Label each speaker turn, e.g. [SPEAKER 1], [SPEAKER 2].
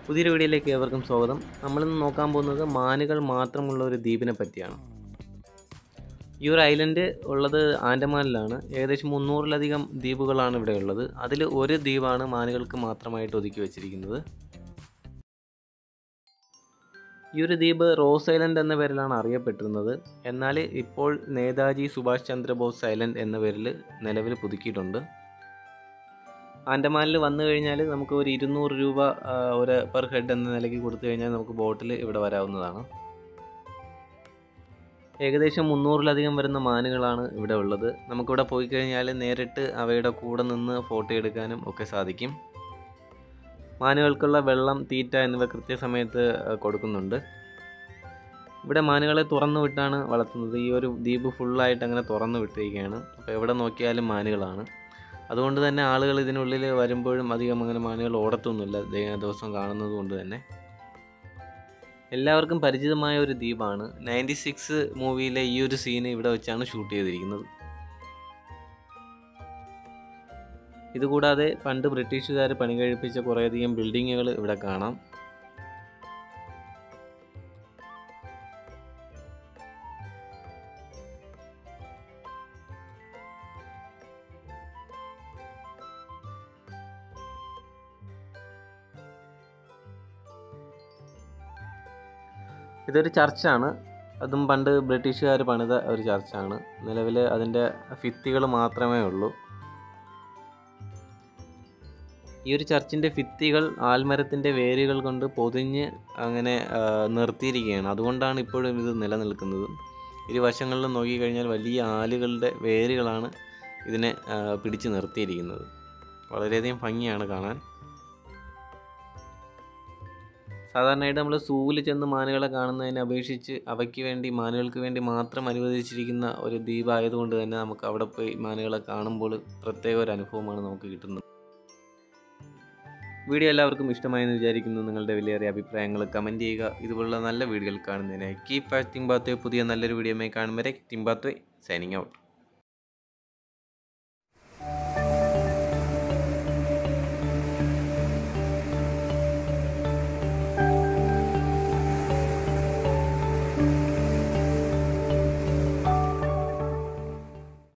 [SPEAKER 1] പുതിയൊരു വീഡിയോയിലേക്ക് ഏവർക്കും സ്വാഗതം നമ്മളിന്ന് നോക്കാൻ പോകുന്നത് മാനുകൾ മാത്രമുള്ള ഒരു ദ്വീപിനെ പറ്റിയാണ് ഈ ഒരു ഐലൻഡ് ഉള്ളത് ആൻഡമാനിലാണ് ഏകദേശം മുന്നൂറിലധികം ദ്വീപുകളാണ് ഇവിടെ ഉള്ളത് അതിൽ ഒരു ദ്വീപാണ് മാനുകൾക്ക് മാത്രമായിട്ട് ഒതുക്കി വച്ചിരിക്കുന്നത് ഈ ഒരു ദ്വീപ് റോസ് ഐലൻഡ് എന്ന പേരിലാണ് അറിയപ്പെട്ടിരുന്നത് എന്നാൽ ഇപ്പോൾ നേതാജി സുഭാഷ് ചന്ദ്രബോസ് ഐലൻഡ് എന്ന പേരിൽ നിലവിൽ പുതുക്കിയിട്ടുണ്ട് ആൻഡമാനിൽ വന്നു കഴിഞ്ഞാൽ നമുക്ക് ഒരു ഇരുന്നൂറ് രൂപ ആ, ഒരു പെർ ഹെഡ് എന്ന നിലയ്ക്ക് കൊടുത്തു കഴിഞ്ഞാൽ നമുക്ക് ബോട്ടിൽ ഇവിടെ വരാവുന്നതാണ് ഏകദേശം മുന്നൂറിലധികം വരുന്ന മാനുകളാണ് ഇവിടെ ഉള്ളത് നമുക്കിവിടെ പോയി കഴിഞ്ഞാൽ നേരിട്ട് അവയുടെ കൂടെ നിന്ന് ഫോട്ടോ എടുക്കാനും ഒക്കെ സാധിക്കും മാനുകൾക്കുള്ള വെള്ളം തീറ്റ എന്നിവ കൃത്യസമയത്ത് ആ, കൊടുക്കുന്നുണ്ട് ഇവിടെ മാനുകളെ തുറന്നു വിട്ടാണ് വളർത്തുന്നത് ഈ ഒരു ദ്വീപ് ഫുള്ളായിട്ട് അങ്ങനെ തുറന്നു വിട്ടിരിക്കുകയാണ് അപ്പോൾ എവിടെ നോക്കിയാലും മാനുകളാണ് അതുകൊണ്ട് തന്നെ ആളുകൾ ഇതിനുള്ളിൽ വരുമ്പോഴും അധികം അങ്ങനെ മാനുകൾ ഓടത്തൊന്നുമില്ല ദേ- ദിവസം കാണുന്നത് കൊണ്ട് തന്നെ എല്ലാവർക്കും പരിചിതമായ ഒരു ദ്വീപാണ് നയൻറ്റി സിക്സ് മൂവിയിലെ ഈ ഒരു സീന് ഇവിടെ വെച്ചാണ് ഷൂട്ട് ചെയ്തിരിക്കുന്നത് ഇതുകൂടാതെ പണ്ട് ബ്രിട്ടീഷുകാർ പണി കഴിപ്പിച്ച കുറേയധികം ബിൽഡിങ്ങുകൾ ഇവിടെ കാണാം ഇതൊരു ചർച്ചാണ് അതും പണ്ട് ബ്രിട്ടീഷുകാർ പണിത ഒരു ചർച്ചാണ് നിലവിൽ അതിൻ്റെ ഭിത്തികൾ മാത്രമേ ഉള്ളൂ ഈ ഒരു ചർച്ചിൻ്റെ ഭിത്തികൾ ആൽമരത്തിൻ്റെ വേരുകൾ കൊണ്ട് പൊതിഞ്ഞ് അങ്ങനെ ആ, നിർത്തിയിരിക്കുകയാണ് അതുകൊണ്ടാണ് ഇപ്പോഴും ഇത് നിലനിൽക്കുന്നത് ഇരുവശങ്ങളിലും നോക്കിക്കഴിഞ്ഞാൽ വലിയ ആലുകളുടെ വേരുകളാണ് ഇതിനെ ആ, പിടിച്ച് നിർത്തിയിരിക്കുന്നത് വളരെയധികം ഭംഗിയാണ് കാണാൻ സാധാരണയായിട്ട് നമ്മൾ സൂവിൽ ചെന്ന് മാനുകളെ കാണുന്നതിനെ അപേക്ഷിച്ച് അവയ്ക്ക് വേണ്ടി മാനുകൾക്ക് വേണ്ടി മാത്രം അനുവദിച്ചിരിക്കുന്ന ഒരു ദ്വീപായതുകൊണ്ട് തന്നെ നമുക്ക് അവിടെ പോയി മാനുകളെ കാണുമ്പോൾ പ്രത്യേക ഒരു അനുഭവമാണ് നമുക്ക് കിട്ടുന്നത് വീഡിയോ എല്ലാവർക്കും ഇഷ്ടമായെന്ന് വിചാരിക്കുന്നു നിങ്ങളുടെ വിലയേറിയ അഭിപ്രായങ്ങൾ കമൻറ്റ് ചെയ്യുക ഇതുപോലുള്ള നല്ല വീഡിയോകൾ കാണുന്നതിനായി കീപ് വാച്ചിങ് ബാത്ത് പുതിയ നല്ലൊരു വീഡിയോയുമായി കാണും വരെ ടിംബാത്ത് സൈനിങ് ഔട്ട്